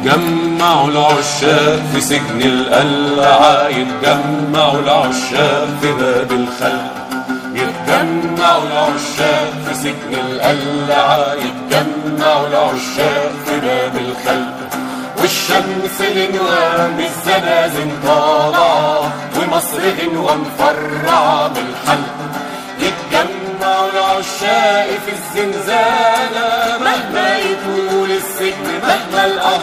يتجمعوا العشاق في سجن القلعة يتجمعوا العشاق في باب الخلق يتجمعوا العشاق في سجن القلعة يتجمعوا العشاق في باب الخلق والشمس الانوام الزنازن طالعة ومصر غنوة مفرعة بالحلق يتجمعوا العشاق في الزنزانة مهما يطول السجن مهما القهر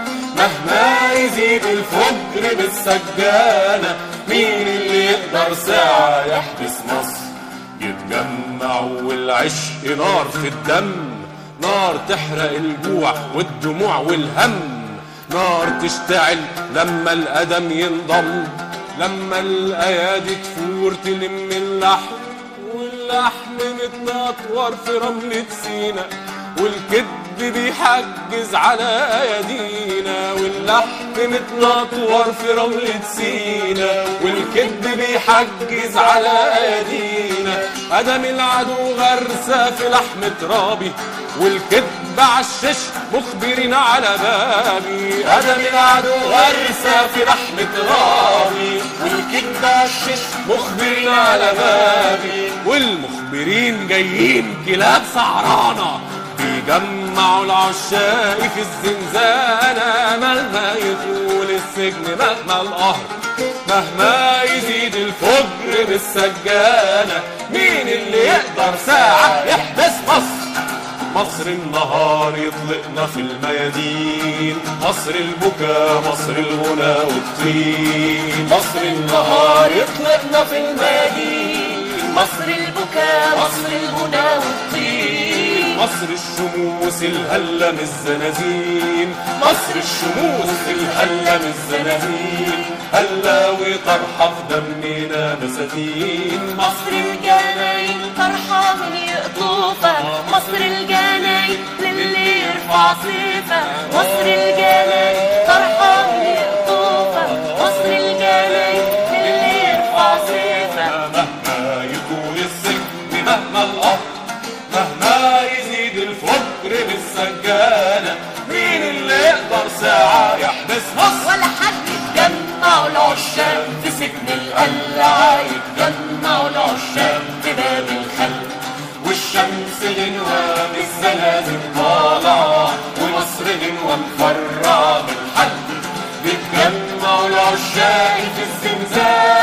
مهما يزيد الفجر بالسجانة مين اللي يقدر ساعة يحبس مصر يتجمعوا والعشق نار في الدم نار تحرق الجوع والدموع والهم نار تشتعل لما القدم ينضم لما الايادي تفور تلم اللحم واللحم متنطور في رملة سينا والكذب بيحجز على ايادينا واللحم متنطور في رملة سينا والكذب بيحجز على ايادينا قدم العدو غرسة في لحم ترابي والكذب عشش مخبرين على بابي قدم العدو غرسة في لحم ترابي والكذب عشش مخبرين على بابي والمخبرين جايين كلاب سعرانة بيجمعوا العشاق في الزنزانة مهما يطول السجن مهما القهر مهما يزيد الفجر بالسجانة مين اللي يقدر ساعة يحبس مصر مصر النهار يطلقنا في الميادين مصر البكا مصر الغنى والطين مصر النهار يطلقنا في الميادين مصر البكاء مصر الهدى والطين مصر الشموس الهلة من الزنازين مصر الشموس الهلة من الزنازين هلا وطرحة في دمنا بساتين مصر الجناين طرحة من يقطوفة مصر الجناين للي يرفع صيفة مصر الجناين طرحة من يقطوفة مصر الجناين للي يرفع صيفة مهما يطول السجن مهما القهر مهما يزيد الفجر بالسجانة مين اللي يقدر ساعة يحبس مصر ولا حد يتجمعوا العشاق في سجن القلعة يتجمعوا العشاق في باب الخلق والشمس غنوة بالزلازل طالعة ومصر غنوة مفرعة بالحد بيتجمعوا العشاق في الزنزانة